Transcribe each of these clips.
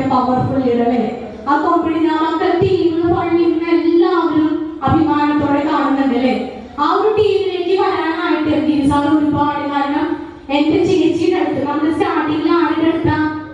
powerful leader അല്ലേ ആ കോമ്പടി മക്കൾ ടീമിൽ പള്ളിയിൽ എല്ലാവരും അഭിമാനത്തോടെ കാണുന്നുണ്ട് അല്ലേ ആ ഒരു ടീമിലേക്ക് വരാനായിട്ട് ഗിരിസാർ ഒരുപാട് കാരണം എന്റെ ചേച്ചിയുടെ അടുത്ത് നമ്മുടെ സ്റ്റാർട്ടിങ്ങിൽ ആരുടെ അടുത്താ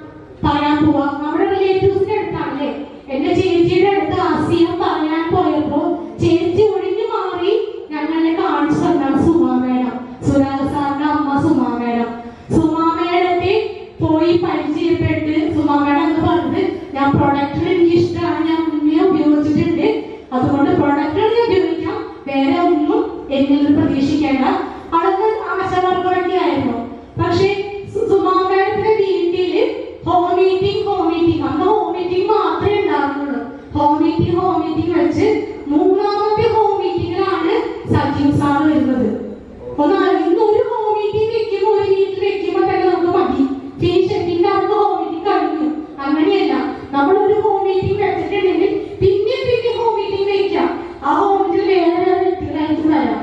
പറയാൻ പോവാ നമ്മുടെ റിലേറ്റീവ്സിന്റെ അടുത്താണല്ലേ എന്റെ ചേച്ചിയുടെ അടുത്ത് അസിയം പറയാൻ പോയപ്പോ ചേച്ചി ഒഴിഞ്ഞു മാറി ഞങ്ങളെ കാണിച്ചു തന്നാണ് സുമാ മേഡം സുരാജ് സാറിന്റെ അമ്മ സുമാ മേഡം സുമാ മേഡത്തെ പോയി പരിചയപ്പെട്ട് സുമാ മേഡം എന്ന് പറഞ്ഞത് ഞാൻ പ്രൊഡക്റ്റ് എനിക്ക് ഇഷ്ടമാണ് ഞാൻ മുന്നേ ഉപയോഗിച്ചിട്ടുണ്ട് അതുകൊണ്ട് പ്രൊഡക്റ്റുകൾ ഞാൻ ഉപയോഗിക്കാം വേറെ ഒന്നും എന്നിൽ നിന്ന് പ്രതീക്ഷിക്കേണ്ട അളവ് ആശാവർഗമൊക്കെ ആയിരുന്നു പക്ഷേ സു- സുമാ മേഡത്തിന്റെ വീട്ടില് ഹോം മീറ്റിംഗ് ഹോം മീറ്റിംഗ് അന്ന് ഹോം മീറ്റിംഗ് മാത്രമേ ഉണ്ടായിരുന്നുള്ളൂ ഹോം മീറ്റിംഗ് ഹോം മീറ്റിംഗ് വെച്ച് മൂന്നാമത്തെ ഹോം മീറ്റിംഗിലാണ് സജീവ് സാർ വരുന്നത് ഒന്ന് ഇന്ന് ഒരു ഹോം മീറ്റിംഗ് വെക്കുമ്പോൾ ഒരു വീട്ടിൽ വെക്കുമ്പോൾ തന്നെ നമുക്ക് മതി ഫീസ് ഷെഡിന്റെ അവിടുത്തെ ഹോം മീറ്റിംഗ് കഴിഞ്ഞു അങ്ങനെയല്ല നമ്മൾ ഒരു ഹോം മീറ്റിംഗ് വെച്ചിട്ടുണ്ടെങ്കിൽ പിന്നെ പിന്നെ ഹോം മീറ്റിംഗ് വെക്കാം ആ ഹോം മീറ്റിംഗ് വേറെ വേറെ വ്യക്തികളായിട്ട് വരാം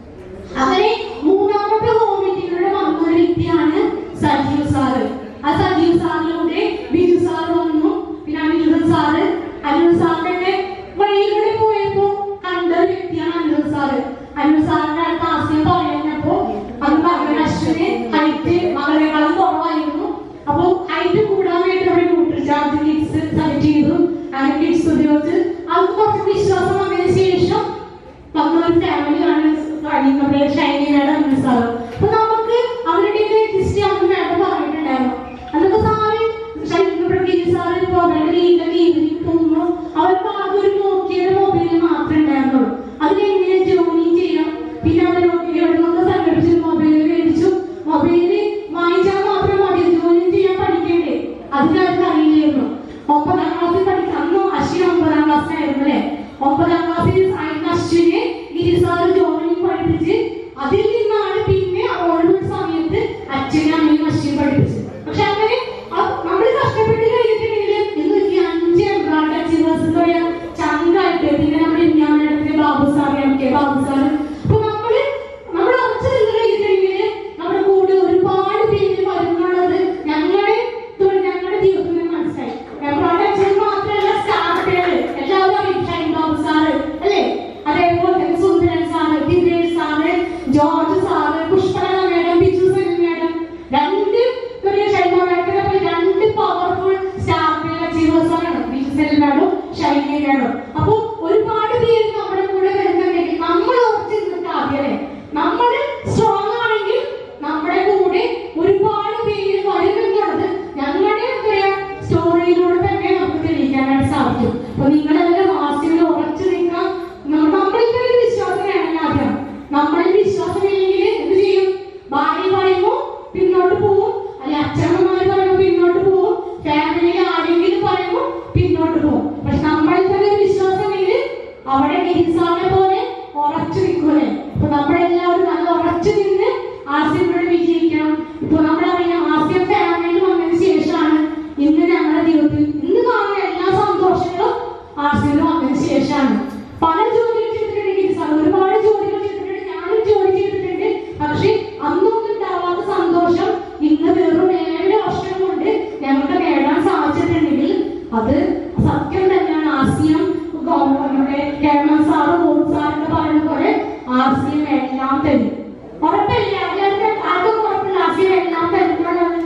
അങ്ങനെ മൂന്നാമത്തെ ഹോം മീറ്റിംഗിലൂടെ വന്ന ഒരു വ്യക്തിയാണ് സജീവ് സാറ് ആ സജീവ് സാറിലൂടെ ബിജു സാർ വന്നു പിന്നെ അനിരുദ്ധൻ സാറ് അനിരുദ്ധ സാറിന്റെ വഴിയിലൂടെ പോയപ്പോ കണ്ട ഒരു വ്യക്തിയാണ് അനിരുദ്ധ സാറ് അനിരുദ്ധ സാറിന്റെ അടുത്ത് ആശയം പറയുന്നപ്പോ അന്ന് മകൻ അശ്വിന് ഹൈറ്റ് മകളെക്കാളും കുറവായിരുന്നു അപ്പൊ ഹൈറ്റ് കൂടാൻ വേണ്ടി അവിടെ ന്യൂട്രി ചാർജ് കിഡ്സ് സെലക്ട് ചെയ്തു അങ്ങനെ കിഡ്സ് ഉപയോഗിച്ച് അത് കുറച്ച് വിശ്വാസം വന്നതിന് ശേഷം നമ്മളൊരു ഫാമിലിയാണ് നമ്മുടെ ഷൈനിയുടെ സാറ് അപ്പൊ നമുക്ക് അവരുടെ എക്സിസ്റ്റ് ചെയ്യാമെന്ന് മാഡം പറഞ്ഞിട്ടുണ്ടായിരുന്നു അന്നൊക്കെ സാറ് ഷൈനിയുടെ സാറ് ഇപ്പൊ അവരുടെ വീട്ടിലൊക്കെ ഈവനിങ് പോകുമ്പോൾ അവർക്ക് ആകെ ഒരു നോക്കിയുടെ മൊബൈൽ മാത്രമേ ഉണ്ടായിരുന്നുള്ളൂ അതിലെങ്ങനെ ജോലി ചെയ്യാം പിന്നെ അവർ എവിടെ നിന്ന് സംഘടിപ്പിച്ച് മൊബൈൽ മേടിച്ചു മൊബൈല് വാങ്ങിച്ചാൽ മാത്രം മതി ജോലി ചെയ്യാൻ പഠിക്കേണ്ടേ അതിനവർക്ക് അറിയില്ലായിരുന്നു ഒമ്പതാം ക്ലാസ്സിൽ പഠിക്കാം അന്ന് അശ്വിൻ ഒമ്പതാം ക്ലാസ്സിലായിരുന്നു അല്ലേ ഒമ്പതാം ക്ലാസ്സിൽ ആയിരുന്ന അശ്വിനെ ഗിരിസാറ് ജോലി പഠിപ്പിച്ച് അതിൽ നിന്നാണ് പിന്നെ ഓടുന്ന സമയത്ത് അച്ഛനും അമ്മയും അശ്വിൻ പഠിപ്പിച്ചത് പക്ഷെ അങ്ങനെ നമ്മൾ കഷ്ടപ്പെട്ട് കഴിഞ്ഞിട്ടുണ്ടെങ്കിൽ ഇന്ന് ഈ അഞ്ച് എംബ്രാഡ് അച്ചീവേഴ്സ് എന്ന് പറയാ ചങ്കായിട്ട് പിന്നെ നമ്മുടെ ഇന്ത്യാനടത്തിലെ Babu sir M K Babu sir അപ്പൊ നമ്മള് നമ്മൾ ഉറച്ചു നിന്ന് കഴിഞ്ഞിട്ടുണ്ടെങ്കിൽ നമ്മുടെ കൂടെ ഒരുപാട് പേര് വരുന്നുള്ളത് ഞങ്ങളുടെ തൊഴിൽ ഞങ്ങളുടെ ജീവിതത്തിൽ മനസ്സിലായി എംബ്രാഡ് അച്ഛൻ മാത്രമല്ല സ്റ്റാഫുകൾ എല്ലാവരും അറിയും ഷൈൻ ബാബു സാറ് അല്ലേ അതേപോലെ തന്നെ Sundaran sir Dinesh sir George sir Pushpalatha madam Biju Sen madam രണ്ട് ഒരു ഷൈൻ മേഡത്തിനെ പോലെ രണ്ട് പവർഫുൾ സ്റ്റാഫുകൾ അച്ചീവേഴ്സ് ആണ് ബിജു സെൻ മേഡം ഷൈനി മേഡം അപ്പൊ ഒരുപാട് പേര് നമ്മുടെ കൂടെ വരുന്നുണ്ടെങ്കിൽ നമ്മൾ ഉറച്ചു നിന്നിട്ട് ആദ്യമേ നമ്മൾ സ്ട്രോങ് ആണെങ്കിൽ നമ്മുടെ കൂടെ ഒരുപാട് പേര് വരുമെന്നുള്ളത് ഞങ്ങളുടെ എന്താ പറയാ സ്റ്റോറിയിലൂടെ തന്നെ നമുക്ക് തെളിയിക്കാനായിട്ട് സാധിക്കും അപ്പൊ നിങ്ങളെല്ലാം മാസ്റ്ററിൽ ഉറച്ചു നിൽക്കാം നമ്മ- നമ്മളിൽ തന്നെ ഒരു വിശ്വാസം വേണം ആദ്യം നമ്മളിൽ വിശ്വാസം ഇല്ലെങ്കിൽ എന്ത് ചെയ്യും ഭാര്യ പറയുമ്പോ പിന്നോട്ട് പോവും അല്ലെ അച്ഛനമ്മമാര് പറയുമ്പോ പിന്നോട്ട് പോവും ഫാമിലിയിൽ ആരെങ്കിലും പറയുമ്പോ പിന്നോട്ട് പോവും പക്ഷെ നമ്മളിൽ തന്നെ ഒരു വിശ്വാസം ഇല്ലെങ്കിൽ അവിടെ ഗിരിസാറിനെ പോലെ ഉറച്ചു നിൽക്കൂലേ അപ്പൊ നമ്മളെല്ലാവരും നല്ല ഉറച്ചു നിന്ന് ആസിഫിനോട് വിജയിക്കണം ഇപ്പൊ നമ്മളറിയാം ആസിഫ് ഫാമിലിയിൽ വന്നതിന് ശേഷമാണ് ഇന്ന് ഞങ്ങളുടെ ജീവിതത്തിൽ ഇന്ന് കാണുന്ന എല്ലാ സന്തോഷങ്ങളും ആസിഫിന് വന്നതിന് ശേഷമാണ് പല ജോലികൾ ചെയ്തിട്ടുണ്ട് ഗിരിസാർ ഒരുപാട് ജോലികൾ ചെയ്തിട്ടുണ്ട് ഞാനും ജോലി ചെയ്തിട്ടുണ്ട് പക്ഷെ അന്നൊന്നും ഉണ്ടാവാത്ത സന്തോഷം ഇന്ന് വെറും ഏഴ് വർഷം കൊണ്ട് ഞങ്ങൾക്ക് നേടാൻ സാധിച്ചിട്ടുണ്ടെങ്കിൽ അത് സത്യം തന്നെയാണ് ആസിയം ഗവൺമെന്റിന്റെ കേരളം സാറ് മോൻ സാറിന്റെ പറയുന്ന പോലെ ആസിയം എല്ലാം തരും ഉറപ്പില്ല എല്ലാവർക്കും ആർക്കും ഉറപ്പില്ല ആസിയം എല്ലാം തരുന്നതാണ്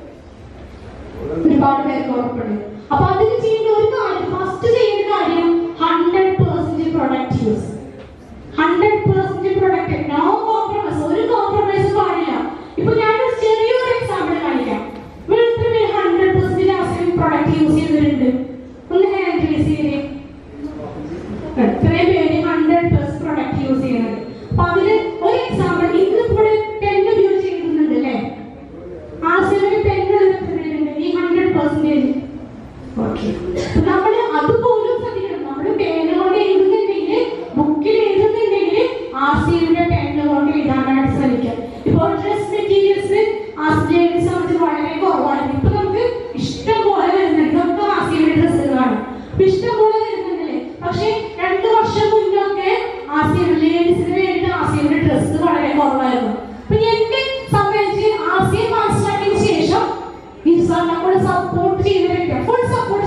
ഒരുപാട് പേർക്ക് ഉറപ്പുണ്ട് അപ്പൊ അതിന് ചെയ്യേണ്ട ഒരു കാര്യം ഫസ്റ്റ് ചെയ്യേണ്ട കാര്യം hundred percent product use hundred percent product no compromise ഒരു കോംപ്രമൈസ് പാടില്ല ഇപ്പൊ ഞാനൊരു ചെറിയൊരു എക്സാമ്പിൾ കാണിക്കാം ഇവിടെ എത്ര പേര് ഹൺഡ്രഡ് പെർസെന്റ് ആസിയം പ്രൊഡക്റ്റ് യൂസ് ചെയ്തിട്ടുണ്ട് ഒന്ന് ഹാൻഡ് റേസ് ചെയ്തേ എത്രയും പേര് ഹൺഡ്രഡ് പ്ലസ് പ്രൊഡക്റ്റ് യൂസ് ചെയ്യുന്നത് അപ്പൊ അതില് ഒരു എക്സാമ്പിൾ ഇന്ന് ഇവിടെ പെൻ ഉപയോഗിച്ച് എഴുതുന്നുണ്ട് അല്ലേ ആസിയമിന് പെൻ എഴുതുന്നുണ്ട് ഈ ഹൺഡ്രഡ് പെർസെന്റേജ് നമ്മൾ അതുപോലും ശ്രദ്ധിക്കണം നമ്മൾ പേന കൊണ്ട് എഴുതുന്നുണ്ടെങ്കിൽ ബുക്കിൽ എഴുതുന്നുണ്ടെങ്കിൽ ആസിയുടെ പേന കൊണ്ട് എഴുതാനായിട്ട് ശ്രമിക്കാം ഇപ്പോൾ ഡ്രസ് മെറ്റീരിയൽസ് ആസിയെ സംബന്ധിച്ച് വളരെ കുറവാണ് ഇപ്പൊ നമുക്ക് ഇഷ്ടം പോലെ വരുന്നുണ്ട് നമുക്ക് ആസിയുടെ ഡ്രസ്സുകളാണ് അപ്പൊ ഇഷ്ടം പോലെ വരുന്നുണ്ടല്ലേ പക്ഷെ രണ്ട് വർഷം മുന്നൊക്കെ ആസിയ ലേഡീസിന് വേണ്ടിയിട്ട് ആസിയുടെ ഡ്രസ്സ് വളരെ കുറവായിരുന്നു അപ്പൊ എന്നെ സംബന്ധിച്ച് ആസിയ മനസ്സിലാക്കിയതിനു ശേഷം ഈ സാർ നമ്മളെ സപ്പോർട്ട് ചെയ്ത് വെക്കാം ഫുൾ സപ്പോർട്ട്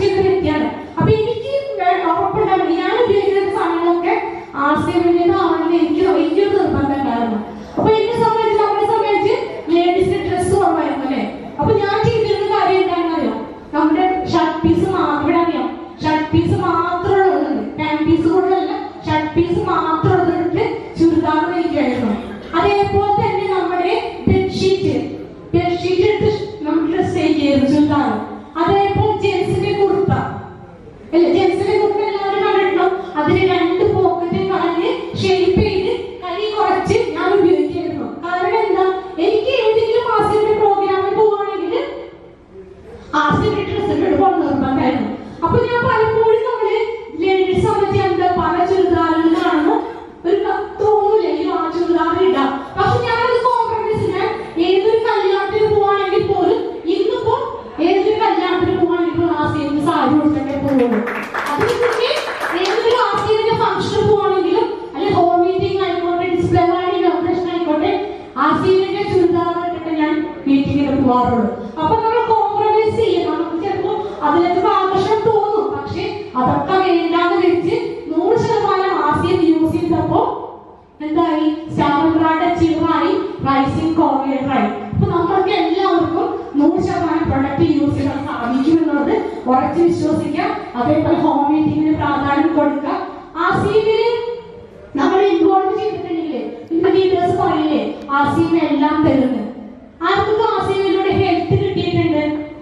അതിലൊക്കെ ആകർഷണം തോന്നും പക്ഷെ അതൊക്കെ വേണ്ടാന്ന് വെച്ച് നൂറ് ശതമാനം ആസിയം യൂസ് ചെയ്തപ്പോ എന്തായി സ്റ്റാമ്പറാഡ് അച്ചീവറായി റൈസിംഗ് കോർഡിനേറ്ററായി അപ്പൊ നമ്മൾക്ക് എല്ലാവർക്കും നൂറ് ശതമാനം പ്രൊഡക്റ്റ് യൂസ് ചെയ്യാൻ സാധിക്കും എന്നുള്ളത് ഉറച്ചു വിശ്വസിക്കാം അതേപോലെ ഹോം മീറ്റിംഗിന് പ്രാധാന്യം കൊടുക്കുക ആസിയമില് നമ്മൾ ഇൻവോൾവ് ചെയ്തിട്ടുണ്ടെങ്കിൽ ഇപ്പൊ ലീഡേഴ്സ് പറയില്ലേ ആസിയം എല്ലാം തരുന്നു ആർക്കൊക്കെ ആസിയമിലൂടെ ഹെൽത്ത് കിട്ടിയിട്ടുണ്ട്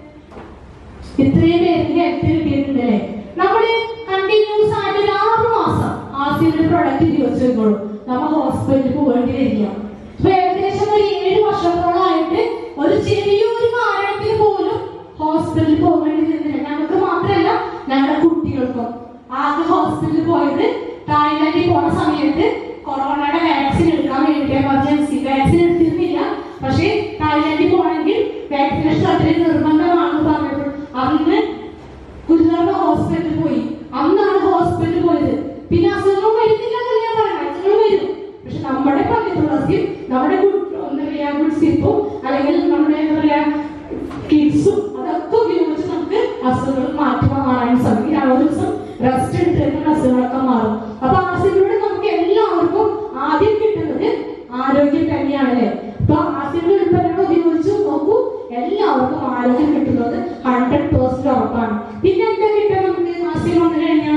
ഇത്രയും പേർക്ക് ഹെൽത്ത് കിട്ടിയിട്ടുണ്ട് അല്ലേ നമ്മള് കണ്ടിന്യൂസ് ആയിട്ട് ഒരു ആറ് മാസം ആസിയുടെ പ്രൊഡക്റ്റ് ഉപയോഗിച്ച് വെക്കോളൂ നമ്മൾ ഹോസ്പിറ്റലിൽ പോകേണ്ടി വരില്ല ഇപ്പൊ ഏകദേശം ഒരു ഏഴ് വർഷത്തോളമായിട്ട് ഒരു ചെറിയൊരു കാരണത്തിന് പോലും ഹോസ്പിറ്റലിൽ പോകേണ്ടി വരുന്നില്ല ഞങ്ങൾക്ക് മാത്രമല്ല ഞങ്ങളുടെ കുട്ടികൾക്കും ആകെ ഹോസ്പിറ്റലിൽ പോയത് തായ്ലാൻഡിൽ പോണ സമയത്ത് കൊറോണയുടെ വാക്സിൻ എടുക്കാൻ വേണ്ടി എമർജൻസി വാക്സിൻ എടുത്തിരുന്നില്ല പക്ഷേ തായ്ലാൻഡിൽ പോകണമെങ്കിൽ വാക്സിനേഷൻ അത്രയും നിർബന്ധമാണെന്ന് പറഞ്ഞപ്പോൾ അന്ന് ഗുരുതര ഹോസ്പിറ്റലിൽ പോയി അന്നാണ് ഹോസ്പിറ്റലിൽ പോയത് പിന്നെ അസുഖം വരുന്നില്ല എന്ന് ഞാൻ പറയാം അസുഖം വരും പക്ഷെ നമ്മുടെ പക്കത്തുള്ളതും നമ്മുടെ ഗുഡ് എന്താ പറയാ ഗുഡ് സിപ്പും അല്ലെങ്കിൽ നമ്മുടെ എന്താ പറയാ കിഡ്സും അതൊക്കെ ഉപയോഗിച്ച് നമുക്ക് അസുഖങ്ങൾ മാറ്റി മാറാൻ സാധിക്കും ആ ഒരു ദിവസം റെസ്റ്റ് എടുത്തിരുന്ന അസുഖങ്ങളൊക്കെ മാറും അപ്പൊ ആസിഡിലൂടെ നമുക്ക് എല്ലാവർക്കും ആദ്യം കിട്ടുന്നത് ആരോഗ്യം തന്നെയാണ് അല്ലേ അപ്പൊ ആസിഡിന്റെ ഉൽപ്പന്നങ്ങൾ ഉപയോഗിച്ച് നോക്കൂ എല്ലാവർക്കും ആരോഗ്യം കിട്ടുന്നത് ഹൺഡ്രഡ് പേഴ്സെന്റ് ഉറപ്പാണ് പിന്നെ എന്താ കിട്ടുക നമുക്ക് ആസിഡ് വന്നു കഴിഞ്ഞാൽ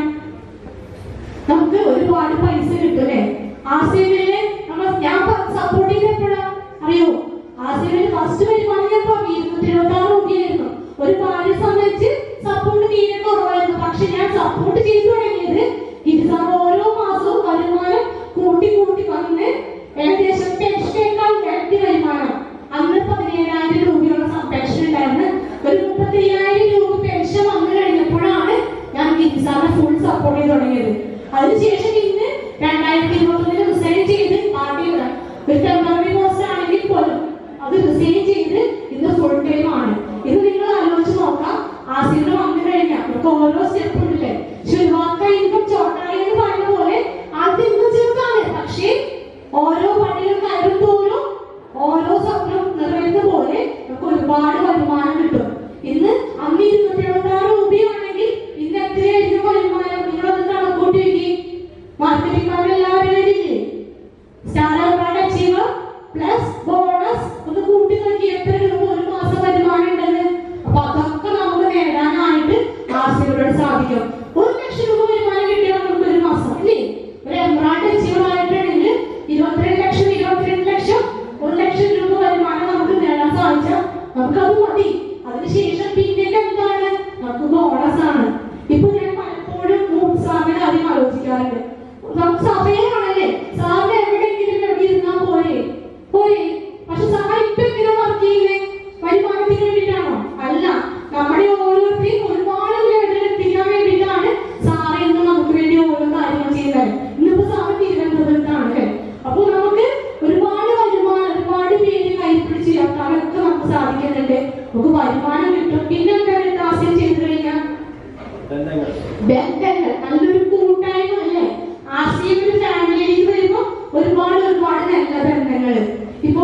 നമുക്ക് ഒരുപാട് പൈസ കിട്ടും അല്ലേ ആസിഡിലെ നമ്മൾ ഞാൻ സപ്പോർട്ട് ചെയ്ത് എപ്പോഴാ അറിയോ ആസിഡിൽ ഫസ്റ്റ് വരുമാനം ഞാൻ പറഞ്ഞു ഇരുന്നൂറ്റി ഇരുപത്തി ആറ് രൂപയായിരുന്നു ഒരു ഭാര്യ സംബന്ധിച്ച് സപ്പോർട്ട് തീരെ കുറവായിരുന്നു പക്ഷെ ഞാൻ സപ്പോർട്ട് ചെയ്തു തുടങ്ങിയത് ഇരുസാറ് ഓരോ മാസവും വരുമാനം കൂട്ടി കൂട്ടി വന്ന് ഏകദേശം പെൻഷനേക്കാൾ ഇരട്ടി വരുമാനം അന്ന് പതിനേഴായിരം രൂപയുള്ള പെൻഷൻ ഉണ്ടായിരുന്നു ഒരു മുപ്പത്തി അയ്യായിരം രൂപ പെൻഷൻ വന്നു കഴിഞ്ഞപ്പോഴാണ് ഞാൻ കിസാനെ ഫുൾ സപ്പോർട്ട് ചെയ്ത് തുടങ്ങിയത് അതിനുശേഷം ഇന്ന് രണ്ടായിരത്തി ഇരുപത്തൊന്നിൽ റിസൈൻ ചെയ്ത് പാർട്ടിയുടെ ഒരു ടെമ്പററി പോസ്റ്റ് ആണെങ്കിൽ പോലും അത് റിസൈൻ ചെയ്ത് ഇന്ന് ഫുൾ ടൈം ആണ് ഇത് നിങ്ങൾ ആലോചിച്ച് നോക്കാം ആസിഡ് വന്നു കഴിഞ്ഞാൽ നമുക്ക് ഓരോ സ്റ്റെപ്പ് ഉണ്ടല്ലേ ശുരുവാക്ക ഇൻകം ചോട്ടായി എന്ന് പറയുന്ന പോലെ ആദ്യം ഇന്നും ചെറുതാണ് പക്ഷേ ഓരോ പണികൾ കയറും തോറും ഓരോ സ്വപ്നം നിറയുന്ന പോലെ നമുക്ക് ഒരുപാട് വരുമാനം കിട്ടും ഇന്ന് അന്ന് ഇരുന്നൂറ്റി എഴുപത്തി ആറ് രൂപയാണെങ്കിൽ ഇന്ന് എത്രയായിരിക്കും വരുമാനം നിങ്ങളത് കണക്കൂട്ടി വെക്കി മാർക്കറ്റിംഗ് എല്ലാവരും വരില്ലേ star award achiever plus bonus ഒന്ന് കൂട്ടി നോക്കി എത്ര രൂപ ഒരു മാസം വരുമാനം ഉണ്ടെന്ന് അപ്പൊ അതൊക്കെ നമുക്ക് നേടാനായിട്ട് ആശയോട് സാധിക്കും ഒരു ലക്ഷം രൂപ വരുമാനം കിട്ടിയാൽ നമുക്ക് ഒരു മാസം അല്ലേ ഒരു എംബ്രാൻഡ് അച്ചീവർ ആയിട്ടുണ്ടെങ്കിൽ ഇരുപത്തിരണ്ട് ലക്ഷം ഇരുപത്തിരണ്ട് ലക്ഷം ഒരു ലക്ഷം രൂപ വരുമാനം നമുക്ക് നേടാൻ സാധിച്ചാൽ നമുക്കത് മതി അതിനുശേഷം പിന്നീട് എന്താണ് നമുക്ക് ബോണസ് ആണ് ഇപ്പൊ ഞാൻ പലപ്പോഴും മൂന്ന് സാറിന്റെ കാര്യം ആലോചിക്കാറുണ്ട് നമുക്ക് സമയമാണല്ലേ സാറിന് എവിടെയെങ്കിലും എവിടെ ഇരുന്നാൽ പോരെ പോരെ പക്ഷെ സാർ ഇപ്പൊ എന്തിനാ വർക്ക് ചെയ്യുന്നേ വരുമാനത്തിന് വേണ്ടിയിട്ടാണോ അല്ല നമ്മുടെ ഓരോരുത്തരെയും ഒരുപാട് ലെവലിൽ എത്തിക്കാൻ വേണ്ടിയിട്ടാണ് സാറ് ഇന്ന് നമുക്ക് വേണ്ടി ഓരോ കാര്യങ്ങൾ ചെയ്യുന്നത് ഇന്നിപ്പോ സാറ് തിരുവനന്തപുരത്താണ് അല്ലേ അപ്പൊ നമുക്ക് ഒരുപാട് വരുമാനം ഒരുപാട് പേര് കൈപ്പിടിച്ച് ഉയർത്താനൊക്കെ നമുക്ക് സാധിക്കുന്നുണ്ട് നമുക്ക് വരുമാനം കിട്ടും പിന്നെ എന്താണ് ടാസ്യം ചെയ്തു കഴിഞ്ഞാൽ ബന്ധങ്ങൾ ബന്ധങ്ങൾ നല്ലൊരു കൂട്ടായ്മ അല്ലേ ആശയത്തിന്റെ ഫാമിലിയിലേക്ക് വരുമ്പോ ഒരുപാട് ഒരുപാട് നല്ല ബന്ധങ്ങൾ ഇപ്പോ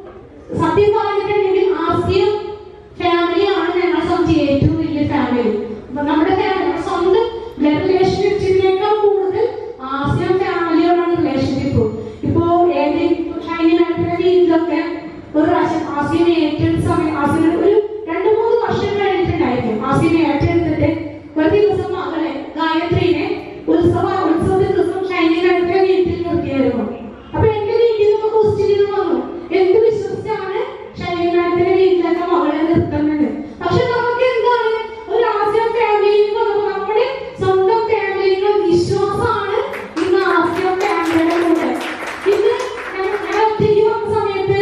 സത്യം പറഞ്ഞിട്ടുണ്ടെങ്കിൽ ആസിയം ഫാമിലിയാണ് ഞങ്ങളെ സംബന്ധിച്ച് ഏറ്റവും വലിയ ഫാമിലി അപ്പൊ നമ്മുടെ ഫാമിലി സ്വന്തം റിലേഷൻഷിപ്പിനേക്കാൾ കൂടുതൽ ആസിയം ഫാമിലിയോടാണ് റിലേഷൻഷിപ്പ് ഇപ്പോ ഏതെങ്കിലും ഷൈനി മാഡത്തിന്റെ വീട്ടിലൊക്കെ ഒരു പ്രാവശ്യം ആസിയം ഏറ്റെടുത്ത സമയം ആസിയം ഒരു രണ്ട് മൂന്ന് വർഷം കഴിഞ്ഞിട്ടുണ്ടായിരിക്കും ആസിയം ഏറ്റെടുത്തിട്ട് ഒരു ദിവസം മകളെ ഗായത്രീനെ ഉത്സവ ഉത്സവത്തിന്റെ ദിവസം ഷൈനി മാഡത്തിന്റെ വീട്ടിൽ നിർത്തിയായിരുന്നു അപ്പൊ എന്റെ വീട്ടിൽ നിന്ന് ക്വസ്റ്റ്യൻ വന്നു എന്ത് വിശ്വസിച്ചാണ് ഷൈനി മാഡത്തിന്റെ വീട്ടിലൊക്കെ മകളെ നിർത്തുന്നത് പക്ഷെ നമുക്ക് എന്താണ് ഒരു ആസിയം ഫാമിലിയിൽ വന്നപ്പോ നമ്മുടെ സ്വന്തം ഫാമിലിയിലുള്ള വിശ്വാസമാണ് ഇന്ന് ആസിയം ഫാമിലിയുടെ കൂടെ ഇന്ന് ഞാൻ ഞാൻ ഒറ്റയ്ക്ക് വന്ന സമയത്ത്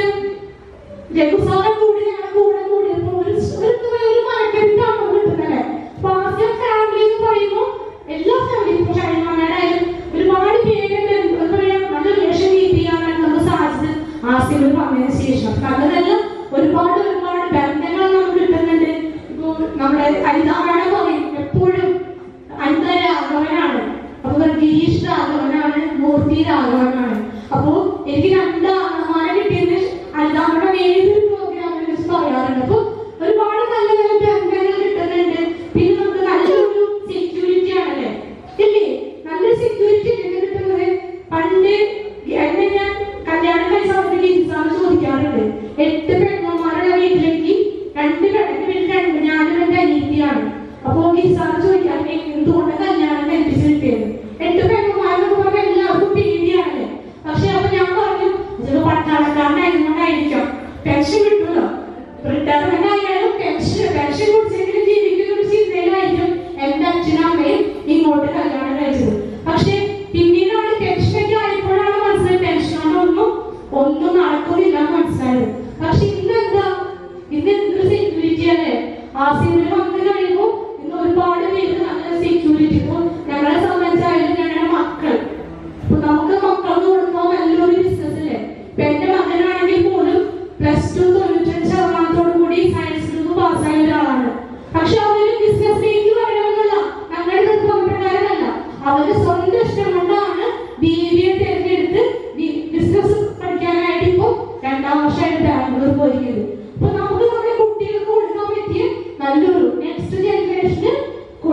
രഘുസാറെ കൂടി ഞങ്ങളുടെ കൂടെ കൂടിയപ്പോ ഒരു ഒരു ഒരു മനക്കരുത്താണ് കിട്ടുന്നത് അപ്പൊ ആദ്യം ഫാമിലി എന്ന്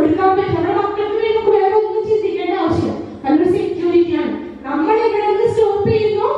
കൊടുക്കാൻ പറ്റും നമ്മുടെ മക്കൾക്ക് വേണ്ടി വേറെ ഒന്നും ചിന്തിക്കേണ്ട ആവശ്യം നല്ലൊരു സെക്യൂരിറ്റിയാണ് നമ്മൾ എവിടെ നിന്ന് സ്റ്റോപ്പ് ചെയ്യുന്നു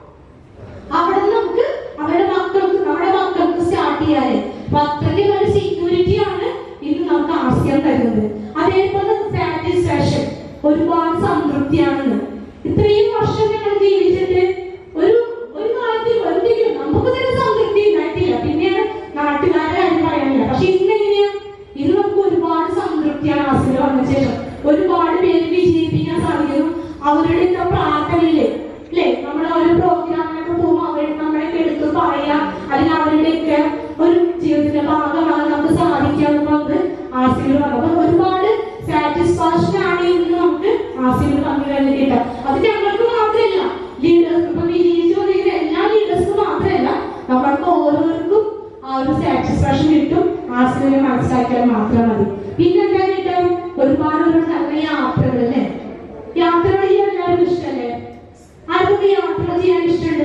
അവിടെ നമുക്ക് അവരുടെ മക്കൾക്ക് നമ്മുടെ മക്കൾക്ക് സ്റ്റാർട്ട് ചെയ്യാറ് അപ്പൊ അത്രയ്ക്കും ഒരു സെക്യൂരിറ്റി ആണ് ഇന്ന് നമുക്ക് ആശയം തരുന്നത് അതേപോലെ സാറ്റിസ്ഫാക്ഷൻ ഒരുപാട് സംതൃപ്തിയാണെന്ന് ഇത്രയും വർഷം ഞങ്ങൾ ജീവിച്ചിട്ട് ഒരു ഒരു കാര്യത്തിൽ എന്തെങ്കിലും നമുക്ക് തന്നെ സംതൃപ്തി ഉണ്ടായിട്ടില്ല പിന്നെയാണ് നാട്ടുകാരെ കാര്യം പറയാനില്ല പക്ഷെ ഇന്ന് എങ്ങനെയാ ഇന്ന് നമുക്ക് ഒരുപാട് സംതൃപ്തിയാണ് ആശയം വന്ന ശേഷം ഒരുപാട് പേര് വിജയിപ്പിക്കാൻ സാധിക്കുന്നു അവരുടെ ഒക്കെ പ്രാർത്ഥനയില്ലേ അല്ലേ നമ്മൾ ഓരോ പ്രോഗ്രാമിനൊക്കെ പോകുമ്പോൾ അവർ നമ്മളെ എടുത്ത് പറയാ അല്ലെങ്കിൽ അവരുടെയൊക്കെ ഒരു ജീവിതത്തിന്റെ ഭാഗമാണ് നമുക്ക് സാധിക്കാന്ന് നമുക്ക് ആശയങ്ങൾ അപ്പൊ ഒരുപാട് സാറ്റിസ്ഫാക്ഷൻ ആണ് ഇന്ന് നമുക്ക് ആശയങ്ങൾ തമ്മിൽ തന്നെ കിട്ടുക അത് ഞങ്ങൾക്ക് മാത്രമല്ല ലീഡേഴ്സ് ഇപ്പൊ വിജയിച്ചു വന്നിരിക്കുന്ന എല്ലാ ലീഡേഴ്സും മാത്രമല്ല നമ്മൾക്ക് ഓരോരുത്തർക്കും ആ ഒരു സാറ്റിസ്ഫാക്ഷൻ കിട്ടും ആശയങ്ങൾ മനസ്സിലാക്കിയാൽ മാത്രം മതി പിന്നെന്താ കിട്ടും ഒരുപാട് ഒരു നല്ല യാത്രകൾ അല്ലേ യാത്രകൾ ചെയ്യാൻ എല്ലാവർക്കും ഇഷ്ടമല്ലേ ആർക്കൊക്കെ യാത്ര ചെയ്യാൻ ഇഷ്ടമുണ്ട്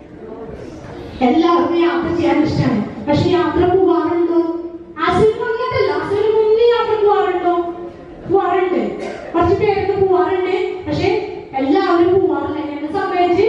എല്ലാവർക്കും യാത്ര ചെയ്യാൻ ഇഷ്ടമാണ് പക്ഷെ യാത്ര പോവാറുണ്ടോ ആസിൽ വന്നിട്ടല്ല ആസിൽ മുന്നേ യാത്ര പോവാറുണ്ടോ പോവാറുണ്ട് കുറച്ച് പേരൊക്കെ പോവാറുണ്ട് പക്ഷെ എല്ലാവരും പോവാറില്ല എന്നെ സംബന്ധിച്ച്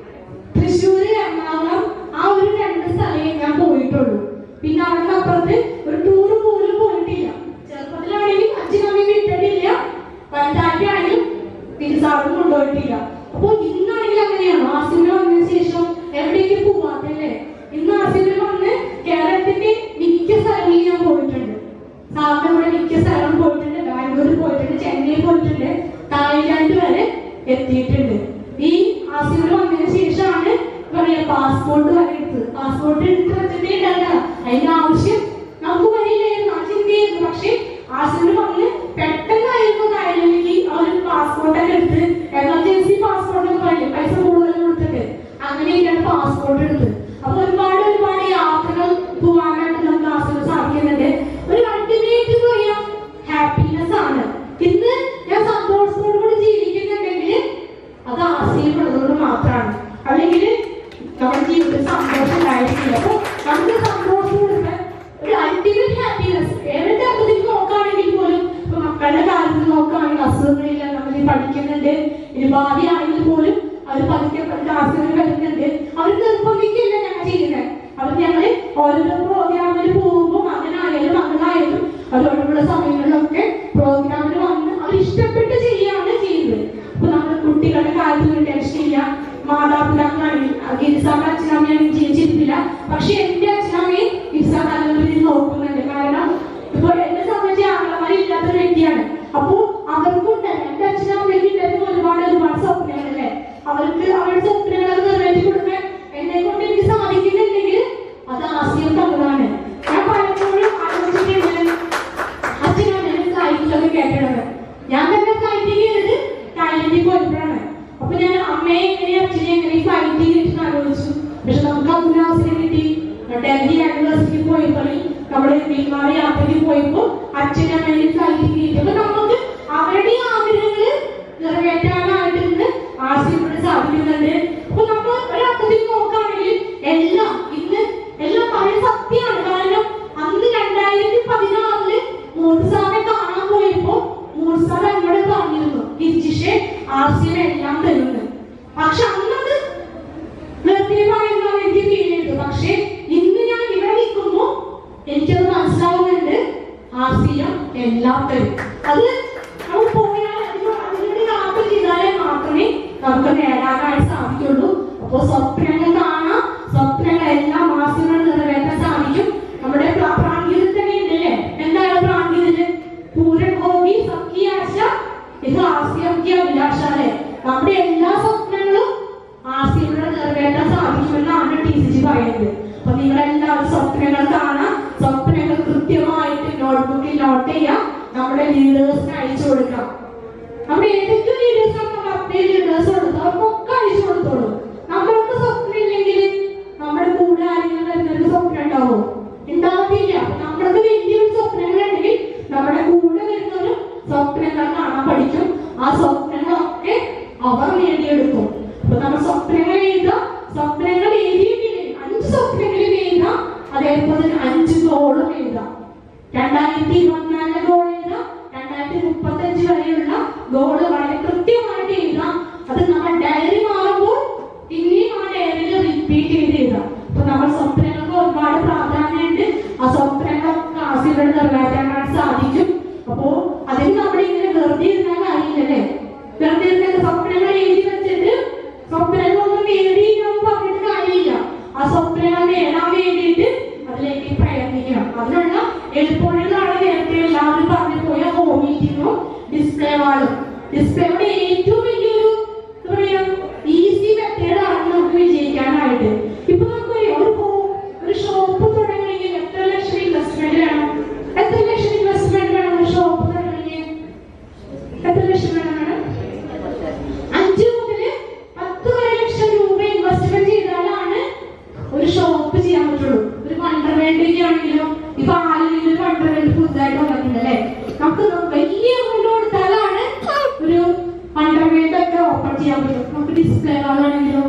തൃശ്ശൂര് എറണാകുളം ആ ഒരു രണ്ട് സ്ഥലമേ ഞാൻ പോയിട്ടുള്ളൂ പിന്നെ അവിടെ അപ്പുറത്ത് ഒരു ടൂർ പോലും പോയിട്ടില്ല ചെറുപ്പത്തിലാണെങ്കിൽ അച്ഛനമ്മയും വിട്ടിട്ടില്ല വലുതാക്കിയാണെങ്കിലും തിരിച്ചാറും കൊണ്ടുപോയിട്ടില്ല അപ്പൊ ഇന്നാണെങ്കിൽ അങ്ങനെയാണ് ആസിമിൽ വന്നതിന് ശേഷം എവിടേക്ക് പോവാത്തല്ലേ ഇന്ന് ആസിമിൽ വന്ന് കേരളത്തിന്റെ മിക്ക സ്ഥലങ്ങളിൽ ഞാൻ പോയിട്ടുണ്ട് സാറിന്റെ കൂടെ മിക്ക സ്ഥലം പോയിട്ടുണ്ട് ബാംഗ്ലൂർ പോയിട്ടുണ്ട് ചെന്നൈ പോയിട്ടുണ്ട് തായ്ലാന്റ് വരെ എത്തിയിട്ടുണ്ട് ഈ ആസിമിൽ വന്നതിന് ശേഷമാണ് പറയാ പാസ്പോർട്ട് വരെ എടുത്തത് പാസ്പോർട്ട് എടുത്ത് വെച്ചിട്ടേ ഉണ്ടാവില്ല അതിന്റെ ആവശ്യം നമുക്ക് വരില്ലായിരുന്നു ആ ചിന്തയായിരുന്നു പക്ഷെ ആസിമിൽ വന്ന് പെട്ടെന്നായിരുന്നു തായ്ലൻഡിലേക്ക് ആ ഒരു പാസ്പോർട്ടൊക്കെ എടുത്ത് എമർജൻസി പാസ്പോർട്ട് എന്ന് പറയും പൈസ കൂടുതൽ കൊടുത്തിട്ട് അങ്ങനെയൊക്കെയാണ് പാസ്പോർട്ട് എടുത്തത് അപ്പൊ ഒരുപാട് ഒരുപാട് യാത്രകൾ പോകാനായിട്ട് നമുക്ക് ആസിമിൽ സാധിക്കുന്നുണ്ട് ഒരു അൾട്ടിമേറ്റ് എന്ന് പറയാം ഹാപ്പിനെസ് ആണ് ഇന്ന് ഞാൻ സന്തോഷത്തോടു കൂടി ജീവിക്കുന്നുണ്ടെങ്കിൽ അത് ആശയമുള്ളതുകൊണ്ട് മാത്രമാണ് അല്ലെങ്കിൽ നമ്മുടെ ജീവിതത്തിൽ സന്തോഷം ഉണ്ടായിട്ടില്ല അപ്പൊ നമുക്ക് സന്തോഷം കൊടുക്കാൻ ഒരു അൾട്ടിമേറ്റ് ഹാപ്പിനെസ് ഏതൊക്കെ അർത്ഥത്തിൽ നോക്കുകയാണെങ്കിൽ പോലും ഇപ്പൊ മക്കളുടെ കാര്യത്തിൽ നോക്കുകയാണെങ്കിൽ അസുഖങ്ങളില്ല നമ്മൾ ഈ പഠിക്കുന്നുണ്ട് ഇനി ഭാവി ആണെങ്കിൽ പോലും അവർ പതുക്കെ പതുക്കെ അസുഖങ്ങൾ വരുന്നുണ്ട് അവർ നിർബന്ധിക്കില്ല ഞങ്ങൾ ചെയ്യുന്നത് അവർ ഞങ്ങള് ഓരോരോ പ്രോഗ്രാമിൽ പോകുമ്പോൾ മകനായാലും മകളായാലും അവരോടുള്ള സമയങ്ങളിലൊക്കെ പ്രോഗ്രാമിൽ വന്ന് അവർ ഇഷ്ടപ്പെട്ട് ചെയ്യാണ് ചെയ്യുന്നത് അപ്പൊ നമ്മൾ കുട്ടികളുടെ കാര്യത്തിൽ ടെൻഷൻ ഇല്ല മാതാപിതാക്കളാണെങ്കിൽ ഗിരിസാറിന്റെ അച്ഛനമ്മയാണെങ്കിൽ ജീവിച്ചിരിപ്പില്ല പക്ഷെ എന്റെ അച്ഛനമ്മയും ഗിരിസാർ നല്ല രീതിയിൽ നോക്കുന്നുണ്ട് കാരണം ഇപ്പൊ എന്നെ സംബന്ധിച്ച് ആങ്ങളമാരില്ലാത്ത ഒരു വ്യക്തിയാണ് അപ്പോ അവർക്കുണ്ട് എന്റെ അച്ഛനമ്മയ്ക്ക് ഉണ്ടായിരുന്ന ഒരുപാട് ഒരുപാട് സ്വപ്നങ്ങളല്ലേ അവർക്ക് അവരുടെ സ്വപ്നങ്ങൾ നിറവേറ്റി കൊടുക്കാൻ എന്നെ കൊണ്ട് എനിക്ക് സാധിക്കുന്നുണ്ടെങ്കിൽ അത് ആശയം തന്നതാണ് ഞാൻ പലപ്പോഴും ആലോചിച്ചിട്ടുണ്ട് അച്ഛനമ്മയുടെ ഫ്ലൈറ്റിലൊക്കെ കേട്ടിടത് ഞാൻ തന്നെ ഫ്ലൈറ്റിൽ കയറിയത് തായ്ലൻഡിൽ പോയപ്പോഴാണ് അപ്പൊ ഞാൻ അമ്മയെ എങ്ങനെ അച്ഛനെ എങ്ങനെ ഫ്ലൈറ്റിൽ കയറ്റി ആലോചിച്ചു പക്ഷെ നമുക്ക് അതിന് അവസരം കിട്ടി ഡൽഹി യൂണിവേഴ്സിറ്റിയിൽ പോയപ്പോൾ നമ്മുടെ വിമാന യാത്രയ്ക്ക് പോയപ്പോ അച്ഛനെ അമ്മയെ ഫ്ലൈറ്റിൽ കയറ്റി അപ്പൊ നമുക്ക് അവരുടെ ആഗ്രഹങ്ങള് നിറവേറ്റാനായിട്ട് ഇന്ന് ആശയപ്പെട്ട് സാധിക്കുന്നുണ്ട് അപ്പൊ നമ്മൾ ഒരർത്ഥത്തിൽ നോക്കുകയാണെങ്കിൽ എല്ലാം ഇന്ന് എല്ലാം പഴയ സത്യമാണ് കാരണം അന്ന് രണ്ടായിരത്തി പതിനാറില് മൂർസാറെ കാണാൻ പോയപ്പോ മൂർസാർ എന്നോട് പറഞ്ഞിരുന്നു ഗിരിജിഷെ ആശയം എല്ലാം തരുന്നു പക്ഷെ അന്നത് വെറുതെ പറയുന്നതാണ് എനിക്ക് ഫീൽ ചെയ്തത് പക്ഷെ ഇന്ന് ഞാൻ ഇവിടെ നിൽക്കുമ്പോ എനിക്കത് മനസ്സിലാവുന്നുണ്ട് ആശയം എല്ലാം തരും അത് നമ്മൾ പോയാൽ അതിന് അതിനുവേണ്ടി യാത്ര ചെയ്താലേ മാത്രമേ നമുക്ക് നേടാനായിട്ട് സാധിക്കുള്ളൂ അപ്പൊ സ്വപ്നങ്ങൾ കാണാം സ്വപ്നങ്ങളെല്ലാം ആശയങ്ങൾ നിറവേറ്റാൻ സാധിക്കും നമ്മുടെ പ്ര- പ്രാൺഗീതത്തിൽ തന്നെ ഉണ്ടല്ലേ എന്താണ് പ്രാൺഗീതത്തില് പൂരൻ ഹോഗി സഖി ആശ ഇത് ആശയം കി അഭിലാഷ അല്ലേ നമ്മുടെ എല്ലാ സ്വപ്നങ്ങളും ആശയങ്ങളുടെ നിറവേറ്റാൻ സാധിക്കുമെന്നാണ് ടി സി ജി പറയുന്നത് അപ്പൊ നിങ്ങളെല്ലാവരും സ്വപ്നങ്ങൾ കാണാം സ്വപ്നങ്ങൾ കൃത്യമായിട്ട് നോട്ട്ബുക്കിൽ നോട്ട് ചെയ്യാം നമ്മുടെ ലീഡേഴ്സിന് അയച്ചു കൊടുക്കാം നമ്മുടെ ഏതൊക്കെ ലീഡേഴ്സ് നമ്മൾ അപ്ഡേറ്റ് ലീഡേഴ്സ് കൊടുത്തു അവർക്കൊക്കെ അയച്ചു കൊടുത്തോളൂ നമ്മൾക്ക് സ്വപ്നം ഇല്ലെങ്കിൽ നമ്മുടെ കൂടെ ആരെങ്കിലും വരുന്നൊരു സ്വപ്നം ഉണ്ടാവോ ഉണ്ടാവത്തില്ല അപ്പൊ നമ്മൾക്ക് വലിയൊരു സ്വപ്നങ്ങൾ ഉണ്ടെങ്കിൽ നമ്മുടെ കൂടെ വരുന്നവരും സ്വപ്നങ്ങൾ കാണാൻ പഠിക്കും ആ സ്വപ്നങ്ങളൊക്കെ അവർ നേടിയെടുക്കും അപ്പൊ നമ്മൾ സ്വപ്നങ്ങൾ എഴുതാം സ്വപ്നങ്ങൾ എഴുതിയിട്ടില്ലേ അഞ്ച് സ്വപ്നങ്ങളും എഴുതാം അതേപോലെ തന്നെ അഞ്ച് ഗോളും എഴുതാം രണ്ടായിരത്തി ഇരുപത്തിനാലിലെ ഗോൾ എഴുതാം ഡിസ്പ്ലേ വാളും ഡിസ്പ്ലേ വാൾ ഏറ്റവും വലിയൊരു എന്താ പറയാ ഈസി മെത്തേഡ് ആണ് നമുക്ക് വിജയിക്കാനായിട്ട് ഇപ്പൊ നമുക്ക് ഒരു ഹോ- ഒരു ഷോപ്പ് തുടങ്ങണമെങ്കിൽ എത്ര ലക്ഷം ഇൻവെസ്റ്റ്മെന്റ് വേണം എത്ര ലക്ഷം ഇൻവെസ്റ്റ്മെന്റ് വേണം ഒരു ഷോപ്പ് തുടങ്ങണമെങ്കിൽ എത്ര ലക്ഷം വേണം വേണം അഞ്ച് മുതൽ പത്ത് വരെ ലക്ഷം രൂപ ഇൻവെസ്റ്റ്മെന്റ് ചെയ്താലാണ് ഒരു ഷോപ്പ് ചെയ്യാൻ പറ്റുള്ളൂ ഒരു വണ്ടർവേൾഡിലേക്ക് ആണെങ്കിലും ഇപ്പൊ ആരെങ്കിലും ഒരു വണ്ടർവേൾഡ് പുതുതായിട്ട് വന്നിട്ടുണ്ട് അല്ലേ നമുക്ക് വലിയ എമൗണ്ട് കൊടുത്താലാണ് ഒരു വണ്ടർവേൾഡ് ഒക്കെ ഓപ്പൺ ചെയ്യാൻ പറ്റും നമുക്ക് ഡിസ്പ്ലേ ആണെങ്കിലും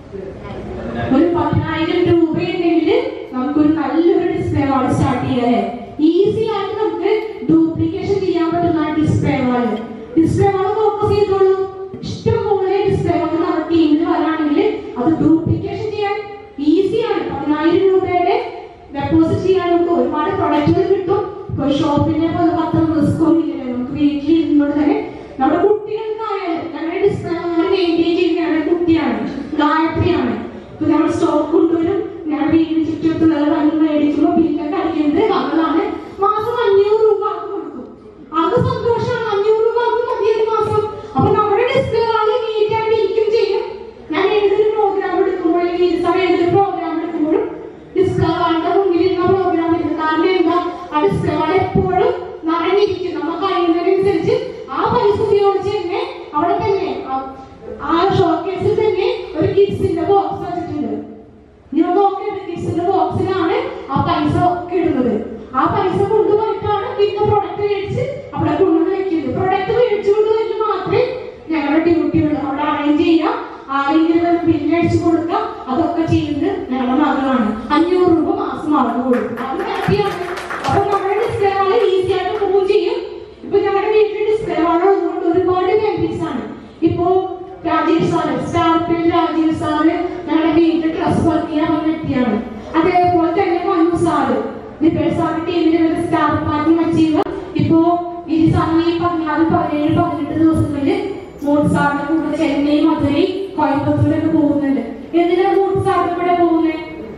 ഒരു പതിനായിരം രൂപ ഉണ്ടെങ്കിൽ നമുക്കൊരു നല്ലൊരു ഡിസ്പ്ലേ വാൾ സ്റ്റാർട്ട് ചെയ്യാം ഈസി ആയിട്ട് നമുക്ക് ഡ്യൂപ്ലിക്കേഷൻ ചെയ്യാൻ പറ്റുന്ന display wall display wall focus ചെയ്തോളൂ ഇഷ്ടംപോലെ ഡിസ്പ്ലേ വാൾ നമ്മുടെ ടീമിൽ വരാണെങ്കിൽ അത് ഡ്യൂപ്ലിക്കേഷൻ ചെയ്യാൻ ഈസിയാണ് പതിനായിരം രൂപയുടെ ഡെപ്പോസിറ്റ് ചെയ്യാൻ നമുക്ക് ഒരുപാട് പ്രൊഡക്റ്റുകൾ കിട്ടും ഇപ്പോൾ ഷോപ്പിനെ പോലെ പത്ത് റിസ്കോ ഇല്ല നമുക്ക് വീട്ടിൽ ഇരുന്നോട് തന്നെ നമ്മുടെ കുട്ടികൾക്കായാലും ഞങ്ങളുടെ ഡിസ്പ്ലേ അങ്ങനെ മെയിൻറ്റെയിൻ ചെയ്യുന്ന ഞങ്ങളുടെ കുട്ടിയാണ് ഗായത്രിയാണ് ഇപ്പൊ നമ്മൾ സ്റ്റോക്ക് കൊണ്ടുവരും ഞാൻ വീടിന് ചുറ്റുവട്ടുള്ള വന്ന് മേടിക്കുമ്പോൾ ബില്ലൊക്കെ അടിക്കുന്നത് നമ്മളാണ് മാസം അഞ്ഞൂറ് രൂപ ആൾക്ക് കൊടുക്കും അത് സന്തോഷമാണ് അഞ്ഞൂറ് രൂപ ആൾക്ക് മതി ഒരു മാസം അപ്പൊ നമ്മുടെ ഡിസ്പ്ലേ ആള് നീറ്റായിട്ട് ഇരിക്കും ചെയ്യും ഞാൻ ഏതൊരു പ്രോഗ്രാം എടുക്കുമ്പോൾ അല്ലെങ്കിൽ ഈ സമയം ഏതൊരു പ്രോഗ്രാം എടുക്കുമ്പോഴും ഡിസ്പ്ലേ ആളുടെ മുന്നിൽ ഇരുന്ന പ്രോഗ്രാം എടുക്കും കാരണം എന്താ ആ ഡിസ്പ്ലേ ആൾ എപ്പോഴും നിറഞ്ഞിരിക്കും നമുക്ക് അറിയുന്നതിനനുസരിച്ച് ആ പൈസ ഉപയോഗിച്ച് തന്നെ അവിടെ തന്നെ ആ- ആ ഷോക്കേസിൽ തന്നെ ഒരു കിഡ്സിന്റെ ബോക്സ് വെച്ചിട്ടുണ്ട് നിങ്ങൾ നോക്കിയത് കിഡ്സിന്റെ ബോക്സിലാണ് ആ പൈസ ഒക്കെ ഇടുന്നത് ആ പൈസ കൊണ്ടുപോയിട്ടാണ് പിന്നെ പ്രൊഡക്റ്റ് മേടിച്ച് അവിടെ കൊണ്ടുവന്ന് വെക്കുന്നത് പ്രൊഡക്റ്റ് മേടിച്ചു കൊണ്ടുവരുന്നത് മാത്രമേ ഞങ്ങളുടെ ഡ്യൂട്ടി ഉള്ളൂ അവിടെ അറേഞ്ച് ചെയ്യാം ആരെങ്കിലും ബില്ല് അടിച്ചു കൊടുക്കാം അതൊക്കെ ചെയ്യുന്നത് ഞങ്ങളുടെ മകളാണ് അഞ്ഞൂറ് രൂപ മാസം അവർക്ക് കൊടുക്കും അത് ഹാപ്പിയാണ് അപ്പൊ നമ്മുടെ ഡിസ്പ്ലേ വാള് ഈസി ആയിട്ട് മൂവ് ചെയ്യും ഇപ്പൊ ഞങ്ങളുടെ വീട്ടിൽ ഡിസ്പ്ലേ വാള് ഉള്ളതുകൊണ്ട് ഒരുപാട് ബെനിഫിറ്റ്സ് ആണ് ഇപ്പോ രാജീവ് സാറ് സ്റ്റാർപ്പിൽ രാജീവ് സാറ് ഞങ്ങളുടെ വീട്ടിൽ ഡ്രസ് വർക്ക് ചെയ്യാൻ വന്ന വ്യക്തിയാണ് അതേപോലെ തന്നെ മനു സാറ് നിപ്പേൾ സാറ് ടീമിന്റെ ഒരു സ്റ്റാർ പാർട്ടി അച്ചീവ് ഇപ്പോ ഈ സാറിന് ഈ പതിനാറ് പതിനേഴ് പതിനെട്ട് ദിവസങ്ങളിൽ മൂന്ന് സാറിന്റെ കൂടെ ചെന്നൈ മധുരൈ കോയമ്പത്തൂരൊക്കെ പോകുന്നുണ്ട് എന്തിനാ മൂന്ന് സാറിന്റെ കൂടെ പോകുന്നത്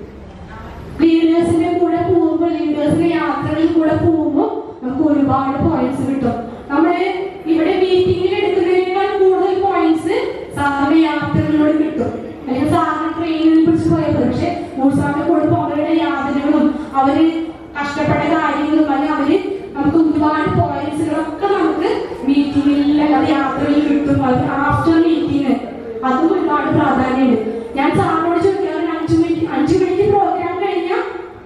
ലീഡേഴ്സിന്റെ കൂടെ പോകുമ്പോൾ ലീഡേഴ്സിന്റെ യാത്രകളിൽ കൂടെ പോകുമ്പോൾ നമുക്ക് ഒരുപാട് പോയിന്റ്സ് കിട്ടും നമ്മള് ഇവിടെ മീറ്റിംഗിൽ എടുക്കുന്നതിനേക്കാൾ കൂടുതൽ പോയിന്റ്സ് സാറിന്റെ യാത്രകളിലൂടെ കിട്ടും അല്ലെങ്കിൽ സാറിന് ട്രെയിനിൽ പിടിച്ച് പോയത് പക്ഷെ മൂസാറിന്റെ കൂടെ പോകുന്നവരുടെ യാതനകളും അവര് കഷ്ടപ്പെട്ട കാര്യങ്ങളും അല്ലെങ്കിൽ അവര് നമുക്ക് ഒരുപാട് പോയിന്റ്സുകളൊക്കെ നമുക്ക് മീറ്റിംഗിൽ അത് യാത്രയിൽ കിട്ടും ആഫ്റ്റർ മീറ്റിംഗ് അതും ഒരുപാട് പ്രാധാന്യമുണ്ട് ഞാൻ സാറിനോട് ചോദിക്കാറുണ്ട് അഞ്ചു മിനിറ്റ് അഞ്ചു മിനിറ്റ് പ്രോഗ്രാം കഴിഞ്ഞാൽ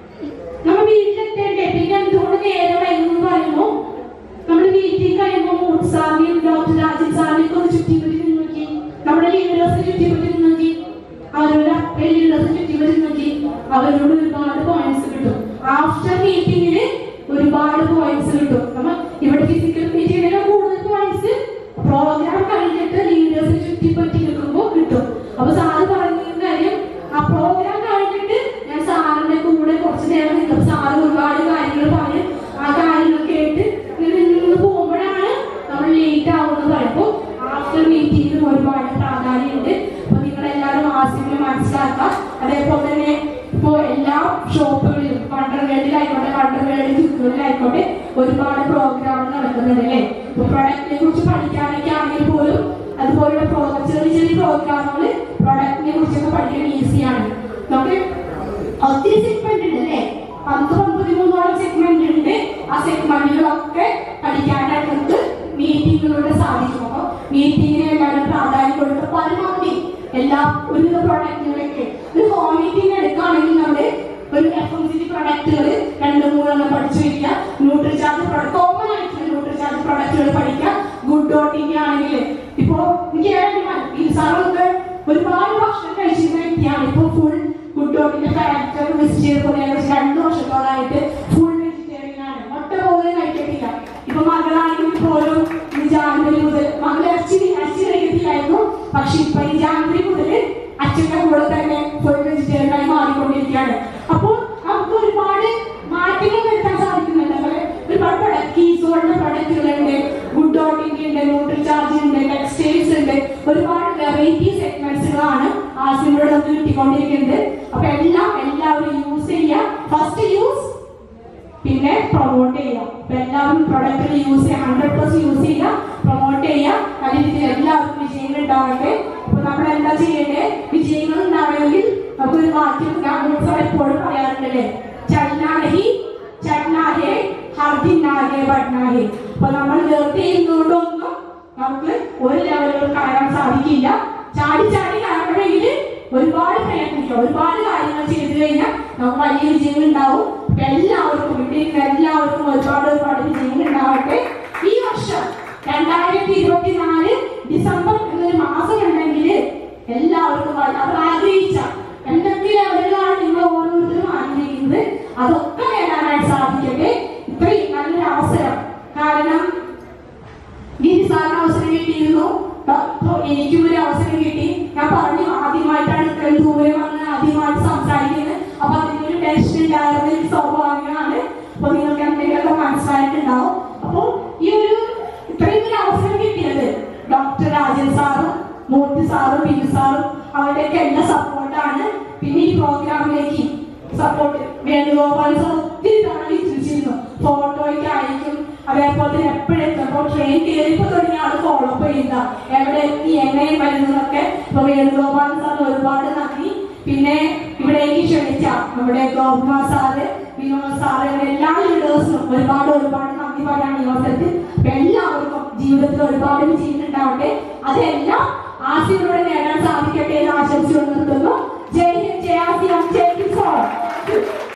നമ്മൾ വീട്ടിലെത്തേണ്ടേ പിന്നെ എന്തുകൊണ്ട് നേരം വൈകുന്നു പറയുമ്പോ നമ്മൾ വീട്ടിൽ കഴിയുമ്പോൾ മൂട്ട് സാറിനെയും ഡോക്ടർ രാജീവ് സാറിനെയും ഒക്കെ ഒന്ന് ചുറ്റിപ്പറ്റി നിന്ന് നോക്കി നമ്മുടെ ലീഡേഴ്സിനെ ചുറ്റിപ്പറ്റി നിന്ന് നോക്കി അവരുടെ അപ്പേ ലീഡേഴ്സിനെ ചുറ്റിപ്പറ്റി നിന്ന് നോക്കി അവരോട് ഒരുപാട് പോയിന്റ്സ് കിട്ടും ആഫ്റ്റർ മീറ്റിംഗിൽ ഒരുപാട് പോയിന്റ്സ് കിട്ടും നമ്മ ഇവിടെ ഫിസിക്കൽ മീറ്റിംഗിലെ കൂടുതൽ പോയിന്റ്സ് പ്രോഗ്രാം കഴിഞ്ഞിട്ട് ലീഡേഴ്സിനെ ചുറ്റിപ്പറ്റി നിൽക്കുമ്പോൾ കിട്ടും അപ്പൊ സാറ് പറഞ്ഞ കാര്യം ആ പ്രോഗ്രാം കഴിഞ്ഞിട്ട് ഞാൻ സാറിന്റെ കൂടെ കുറച്ച് നേരം നിൽക്കും സാറ് ഒരുപാട് കാര്യങ്ങൾ പറഞ്ഞ് ആ കാര്യങ്ങൾ കേട്ട് ഇങ്ങനെ നിന്ന് പോകുമ്പോഴാണ് നമ്മൾ ലേറ്റ് ആവുന്നത് പറയുമ്പോൾ ആഫ്റ്റർ മീറ്റിംഗിലും ഒരുപാട് പ്രാധാന്യമുണ്ട് അപ്പൊ നിങ്ങൾ എല്ലാവരും ആസിമിനെ മനസ്സിലാക്കുക അതേപോലെ തന്നെ ഇപ്പോ എല്ലാ ഷോപ്പുകളിലും വണ്ടർവേൾഡിലായിക്കോട്ടെ വണ്ടർവേൾഡ് ചുറ്റൂരിലായിക്കോട്ടെ ഒരുപാട് പ്രോഗ്രാമുകൾ നടക്കുന്നുണ്ട് അല്ലേ ഇപ്പൊ പ്രൊഡക്റ്റിനെ കുറിച്ച് പഠിക്കാനൊക്കെ ആണെങ്കിൽ പോലും അതുപോലുള്ള പ്രോ ചെറിയ ചെറിയ പ്രോഗ്രാമുകൾ പ്രൊഡക്റ്റിനെ കുറിച്ചൊക്കെ പഠിക്കാൻ ഈസിയാണ് നമുക്ക് ഒത്തിരി സെഗ്മെന്റ് ഉണ്ട് അല്ലേ പത്ത് പതിമൂന്നോളം സെഗ്മെന്റ് ഉണ്ട് ആ സെഗ്മെന്റുകളൊക്കെ പഠിക്കാനായിട്ട് നമുക്ക് മീറ്റിങ്ങുകളിലൂടെ സാധിക്കും അപ്പൊ മീറ്റിങ്ങിന് എല്ലാവരും പ്രാധാന്യം കൊടുക്കുക പരമാവധി എല്ലാ ഒരുവിധ പ്രൊഡക്റ്റുകളൊക്കെ ഒരു ഹോം മീറ്റിംഗ് എടുക്കുകയാണെങ്കിൽ നമ്മള് ഒരു എഫ് എം സി പ്രൊഡക്റ്റുകൾ രണ്ട് മൂന്നെണ്ണം പഠിച്ചു വയ്ക്കുക ന്യൂട്രിചാർജ് പ്രൊഡക്റ്റ് കോമൺ ആയിട്ടുള്ള ന്യൂട്രിചാർജ് പ്രൊഡക്റ്റുകൾ പഠിക്കുക ഗുഡ് ഡോട്ടിങ് ആണെങ്കിൽ ഇപ്പോ എനിക്ക് ഏറെ ഈ സാറൊക്കെ ഒരുപാട് ഭക്ഷണം കഴിച്ചിരുന്ന വ്യക്തിയാണ് ഇപ്പൊ ഫുൾ ഗുഡ് ഡോട്ടിന്റെ ഫാക്ടർ വിസിറ്റ് ചെയ്തപ്പോൾ ഏകദേശം രണ്ട് വർഷത്തോളായിട്ട് ഫുൾ വെജിറ്റേറിയൻ ആണ് ഒട്ട പോലും കഴിക്കത്തില്ല ഇപ്പൊ മകളാണെങ്കിൽ പോലും ഈ ജാനുവരി മുതൽ മകൾ ഇറച്ചി ഇറച്ചി കഴിക്കത്തില്ലായിരുന്നു പക്ഷെ ഇപ്പൊ ഈ ജാനുവരി മുതൽ അച്ഛന്റെ കൂടെ തന്നെ ഫുൾ വെജിറ്റേറിയൻ ആയി മാറിക്കൊണ്ടിരിക്കുകയാണ് അപ്പോൾ നമുക്ക് ഒരുപാട് മാറ്റങ്ങൾ വരുത്താൻ സാധിക്കുന്നുണ്ട് അതുപോലെ ഒരുപാട് പ്രൊഡക്റ്റ് കീസുകളുടെ പ്രൊഡക്റ്റുകളുണ്ട് ഗുഡ് ഡോട്ടിന്റെ ഉണ്ട് ന്യൂട്രി ചാർജ് ഉണ്ട് ടെക്സ്റ്റൈൽസ് ഉണ്ട് ഒരുപാട് വെറൈറ്റി സെഗ്മെന്റ്സുകളാണ് ആസിനോട് നമുക്ക് കിട്ടിക്കൊണ്ടിരിക്കുന്നത് അപ്പൊ എല്ലാം എല്ലാവരും യൂസ് ചെയ്യുക ഫസ്റ്റ് യൂസ് പിന്നെ പ്രൊമോട്ട് ചെയ്യുക അപ്പൊ എല്ലാവരും പ്രൊഡക്റ്റുകൾ യൂസ് ചെയ്യുക ഹൺഡ്രഡ് പ്ലസ് യൂസ് ചെയ്യുക പ്രൊമോട്ട് ചെയ്യേണ്ടത് വിജയങ്ങൾ ഉണ്ടാവണമെങ്കിൽ നമുക്കൊരു വാക്യം ഗാന്ധി എപ്പോഴും പറയാറുണ്ടല്ലേ ചൈനാഹി ചട്നാഹേ ഹർദിനാഹേ ബട്നാഹേ അപ്പൊ നമ്മൾ വെറുതെ ഇരുന്നുകൊണ്ടൊന്നും നമുക്ക് ഒരു ലെവലിലും കയറാൻ സാധിക്കില്ല ചാടി ചാടി കയറണമെങ്കിൽ ഒരുപാട് പ്രയത്നിക്കുക ഒരുപാട് കാര്യങ്ങൾ ചെയ്തു കഴിഞ്ഞാൽ നമുക്ക് വലിയ വിജയങ്ങൾ ഉണ്ടാവും അപ്പൊ എല്ലാവർക്കും ഇവിടെ ഇരിക്കുന്ന എല്ലാവർക്കും ഒരുപാട് ഒരുപാട് വിജയങ്ങൾ ഉണ്ടാവട്ടെ ഈ വർഷം രണ്ടായിരത്തി ഇരുപത്തിനാല് ഡിസംബർ എന്നൊരു മാസം ഉണ്ടെങ്കിൽ എല്ലാവർക്കും വളരെ- അവർ ആഗ്രഹിച്ച എന്തൊക്കെ ലെവലുകളാണ് നിങ്ങൾ ഓരോരുത്തരും ആഗ്രഹിക്കുന്നത് അതൊക്കെ നേടാനായിട്ട് സാധിക്കട്ടെ ഇത്രയും നല്ലൊരു അവസരം കാരണം ഗിരി സാറിന് അവസരം കിട്ടിയിരുന്നു അപ്പൊ എനിക്കും ഒരു അവസരം കിട്ടി ഞാൻ പറഞ്ഞു ആദ്യമായിട്ടാണ് ഇത്രയും ദൂരെ വന്ന് ആദ്യമായിട്ട് സംസാരിക്കുന്നത് അപ്പൊ അതിനൊരു ടെൻഷൻ ഉണ്ടായിരുന്നത് എനിക്ക് സ്വാഭാവികമാണ് അപ്പൊ നിങ്ങൾക്ക് എന്തെങ്കിലുമൊക്കെ മനസ്സിലായിട്ടുണ്ടാവും അപ്പൊ ഈ ഒരു ഇത്രയും ഒരു അവസരം കിട്ടിയത് ഡോക്ടർ രാജൻ സാറും മൂർത്തി സാറും ബിജു സാറും അവരുടെയൊക്കെ എല്ലാ സപ്പോർട്ടാണ് പിന്നെ ഈ പ്രോഗ്രാമിലേക്ക് സപ്പോർട്ട് വേണുഗോപാൽ സാർ ഒത്തിരി തവണ വിശ്വസിച്ചിരുന്നു ഫോട്ടോയ്ക്ക് അയക്കും അതേപോലെ തന്നെ എപ്പോഴെത്തുമ്പോൾ ട്രെയിൻ കയറിയപ്പോ തുടങ്ങി ആള് ഫോളോ അപ്പ് ചെയ്യുക എവിടെ എത്തി എങ്ങനെ വരുന്നതൊക്കെ ഇപ്പൊ വേണുഗോപാൽ സാർ ഒരുപാട് നന്ദി പിന്നെ ഇവിടേക്ക് ക്ഷണിച്ച നമ്മുടെ ഗോപകുമാർ സാറ് വിനോദ് സാറ് ഇവരെ എല്ലാ ലീഡേഴ്സിനും ഒരുപാട് ഒരുപാട് നന്ദി പറയാൻ ഈ അവസരത്തിൽ അപ്പൊ എല്ലാവർക്കും ജീവിതത്തിൽ ഒരുപാട് വിജയം ഉണ്ടാവട്ടെ അതെല്ലാം